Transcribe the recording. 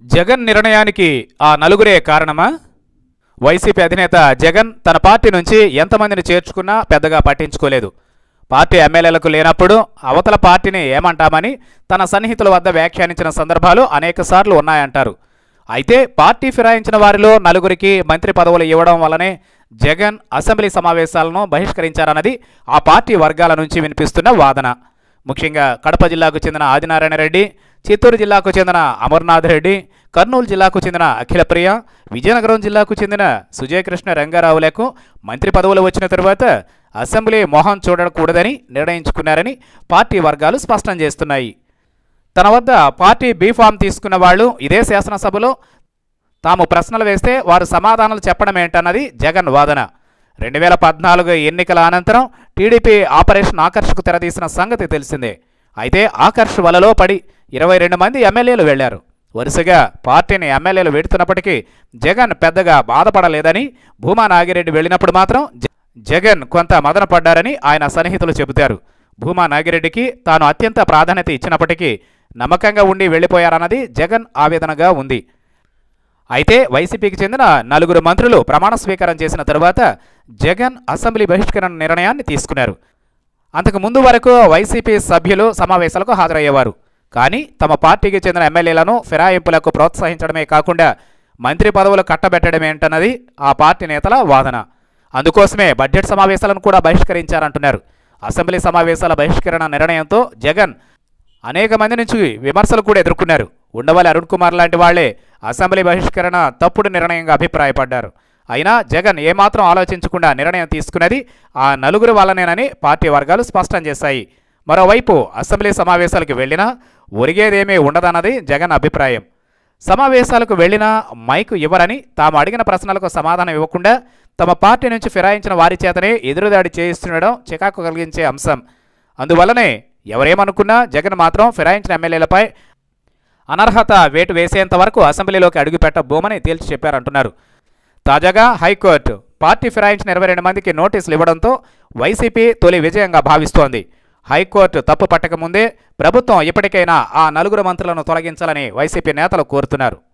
జగన్ నిర్ణయానికి ఆ నలుగురే కారణమా వైసీపీ అధినేత జగన్ తన పార్టీ నుంచి ఎంతమందిని చేర్చుకున్నా పెద్దగా పట్టించుకోలేదు పార్టీ ఎమ్మెల్యేలకు లేనప్పుడు అవతల పార్టీని ఏమంటామని తన సన్నిహితుల వద్ద వ్యాఖ్యానించిన సందర్భాలు అనేకసార్లు ఉన్నాయంటారు అయితే పార్టీ ఫిరాయించిన వారిలో నలుగురికి మంత్రి పదవులు ఇవ్వడం వల్లనే జగన్ అసెంబ్లీ సమావేశాలను బహిష్కరించారన్నది ఆ పార్టీ వర్గాల నుంచి వినిపిస్తున్న వాదన ముఖ్యంగా కడప జిల్లాకు చెందిన ఆదినారాయణ రెడ్డి చిత్తూరు జిల్లాకు చెందిన అమర్నాథ్ రెడ్డి కర్నూలు జిల్లాకు చెందిన అఖిలప్రియ విజయనగరం జిల్లాకు చెందిన సుజయకృష్ణ రంగారావులకు మంత్రి పదవులు వచ్చిన తరువాత అసెంబ్లీ మొహం చూడకూడదని నిర్ణయించుకున్నారని పార్టీ వర్గాలు స్పష్టం చేస్తున్నాయి తన వద్ద పార్టీ బీఫామ్ తీసుకున్న వాళ్ళు ఇదే శాసనసభలో తాము ప్రశ్నలు వేస్తే వారు సమాధానాలు చెప్పడం ఏంటన్నది జగన్ వాదన రెండు వేల పద్నాలుగు ఎన్నికల అనంతరం టీడీపీ ఆపరేషన్ ఆకర్షకు తెరదీసిన సంగతి తెలిసిందే అయితే ఆకర్ష్ వలలో పడి ఇరవై రెండు మంది ఎమ్మెల్యేలు వెళ్లారు వరుసగా పార్టీని ఎమ్మెల్యేలు వెడుతున్నప్పటికీ జగన్ పెద్దగా బాధపడలేదని భూమా నాగిరెడ్డి వెళ్ళినప్పుడు మాత్రం జ- జగన్ కొంత మదన పడ్డారని ఆయన సన్నిహితులు చెబుతారు భూమా నాగిరెడ్డికి తాను అత్యంత ప్రాధాన్యత ఇచ్చినప్పటికీ నమ్మకంగా ఉండి వెళ్ళిపోయారన్నది జగన్ ఆవేదనగా ఉంది అయితే వైసీపీకి చెందిన నలుగురు మంత్రులు ప్రమాణ స్వీకారం చేసిన తరువాత జగన్ అసెంబ్లీ బహిష్కరణ నిర్ణయాన్ని తీసుకున్నారు అంతకు ముందు వరకు వైసీపీ సభ్యులు సమావేశాలకు హాజరయ్యేవారు కానీ తమ పార్టీకి చెందిన ఎమ్మెల్యేలను ఫిరాయింపులకు ప్రోత్సహించడమే కాకుండా మంత్రి పదవులు కట్టబెట్టడమేంటన్నది ఆ పార్టీ నేతల వాదన అందుకోసమే బడ్జెట్ సమావేశాలను కూడా బహిష్కరించారంటున్నారు అసెంబ్లీ సమావేశాల బహిష్కరణ నిర్ణయంతో జగన్ అనేక మంది నుంచి విమర్శలు కూడా ఎదుర్కొన్నారు ఉండవల్లి అరుణ్ కుమార్ లాంటి వాళ్లే అసెంబ్లీ బహిష్కరణ తప్పుడు నిర్ణయంగా అభిప్రాయపడ్డారు అయినా జగన్ ఏమాత్రం ఆలోచించకుండా నిర్ణయం తీసుకున్నది ఆ నలుగురు వల్లనేనని పార్టీ వర్గాలు స్పష్టం చేశాయి మరోవైపు అసెంబ్లీ సమావేశాలకు వెళ్ళినా ఒరిగేదేమీ ఉండదన్నది జగన్ అభిప్రాయం సమావేశాలకు వెళ్ళినా మైకు ఇవ్వరని తాము అడిగిన ప్రశ్నలకు సమాధానం ఇవ్వకుండా తమ పార్టీ నుంచి ఫిరాయించిన వారి చేతనే ఎదురుదాడి చేయిస్తుండడం చికాకు కలిగించే అంశం అందువల్లనే ఎవరేమనుకున్నా జగన్ మాత్రం ఫిరాయించిన ఎమ్మెల్యేలపై అనర్హత వేటు వేసేంత వరకు అసెంబ్లీలోకి అడుగుపెట్టబోమని తేల్చి చెప్పారంటున్నారు తాజాగా హైకోర్టు పార్టీ ఫిరాయించిన ఇరవై రెండు మందికి నోటీసులు ఇవ్వడంతో వైసీపీ తొలి విజయంగా భావిస్తోంది హైకోర్టు తప్పు పట్టకముందే ప్రభుత్వం ఇప్పటికైనా ఆ నలుగురు మంత్రులను తొలగించాలని వైసీపీ నేతలు కోరుతున్నారు